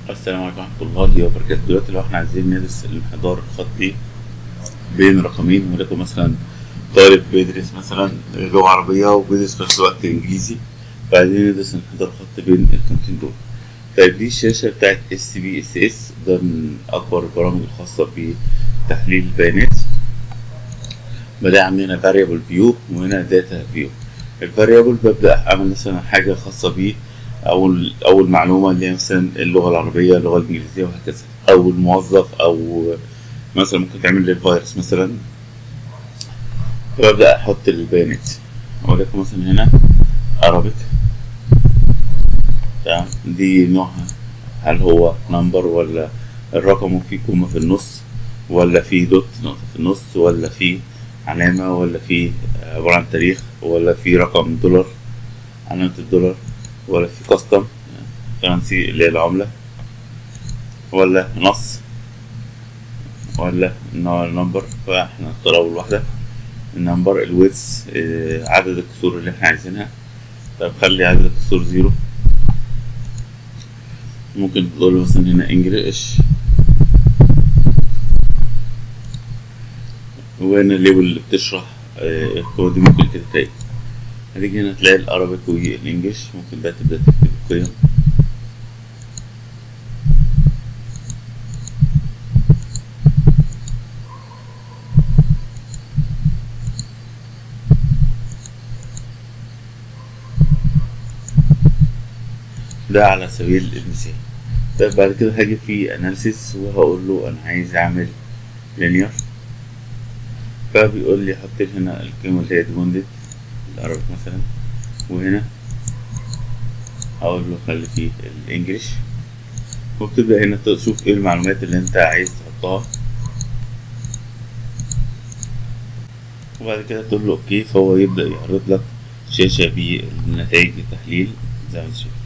السلام عليكم ورحمة الله وبركاته دلوقتي لو احنا عايزين ندرس الانحدار الخطي بين رقمين ولكن مثلا طالب بيدرس مثلا لغة عربية وبيدرس في نفس الوقت إنجليزي فعايزين ندرس الانحدار الخطي بين القيمتين دول طيب دي الشاشة بتاعت اس بي اس اس ده من أكبر البرامج الخاصة بتحليل البيانات بدأ عندنا variable view وهنا data view الفاريبل ببدأ أعمل مثلا حاجة خاصة بيه أول أول معلومة اللي هي مثلا اللغة العربية اللغة الإنجليزية وهكذا أو الموظف أو مثلا ممكن تعمل لي الفيروس مثلا فببدأ أحط البيانات ولكن مثلا هنا Arabic تمام دي نوعها هل هو نمبر ولا الرقم وفيه كومة في النص ولا في دوت نقطة في النص ولا في علامة ولا في عبارة عن تاريخ ولا في رقم دولار علامة الدولار ولا في كاستم كرنسي اللي هي العملة ولا نص ولا نمبر فاحنا نختار أول واحدة النمبر الويتس عدد الكسور اللي احنا عايزينها طب خلي عدد الكسور زيرو ممكن تقول مثلا هنا انجلش وهنا الليبل اللي بتشرح الكود ممكن كده تلاقي هتيجي هنا تلاقي الارابيك والانجليش ممكن بقى تبدا تكتب القيم ده على سبيل المثال طيب بعد كده هاجي في اناليسيس وهقول له انا عايز اعمل لينير فبيقول لي حط لي هنا القيمة اللي هي ديموندد العربي مثلا وهنا هقول له خلي فيه الانجليش وبتبدأ هنا تشوف ايه المعلومات اللي انت عايز تحطها وبعد كده تقول له اوكي فهو يبدأ يعرض لك شاشة بالنتائج التحليل زي ما انت شايف